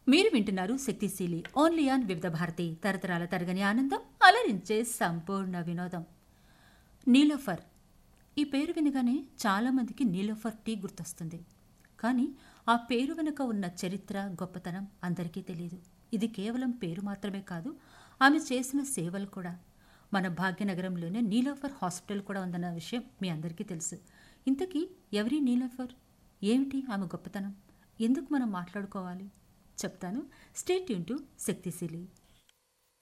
మీరు వింటున్నారు శక్తిశీలి ఓన్లీ ఆన్ వివిధ భారతి తరతరాల తరగని ఆనందం అలరించే సంపూర్ణ వినోదం నీలోఫర్ ఈ పేరు వినగానే చాలామందికి నీలోఫర్ టీ గుర్తొస్తుంది కానీ ఆ పేరు వెనుక ఉన్న చరిత్ర గొప్పతనం అందరికీ తెలియదు ఇది కేవలం పేరు మాత్రమే కాదు ఆమె చేసిన సేవలు కూడా మన భాగ్యనగరంలోనే నీలోఫర్ హాస్పిటల్ కూడా ఉందన్న విషయం మీ అందరికీ తెలుసు ఇంతకీ ఎవరి నీలోఫర్ ఏమిటి ఆమె గొప్పతనం ఎందుకు మనం మాట్లాడుకోవాలి చెప్తాను స్టేట్ యూన్ టు శక్తిశీలి